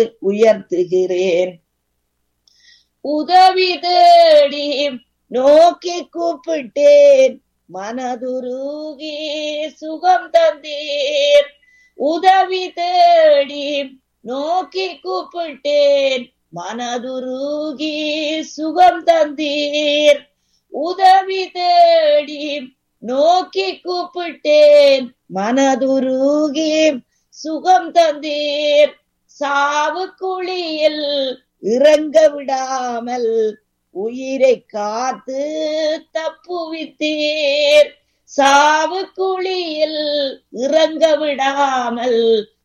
உயர்த்துகிறேன் உதவி தேடி நோக்கி கூப்பிட்டேன் மனதுருகி சுகம் தந்தீர் உதவி தேடி நோக்கி கூப்பிட்டேன் மனதுருகி சுகம் தந்தீர் உதவி தேடி நோக்கி கூப்பிட்டேன் மனதுருகி சுகம் தந்தீர் சாவு குழியில் இறங்க விடாமல் உயிரை காத்து தப்புவித்தீர் சாவு குழியில் இறங்க விடாமல்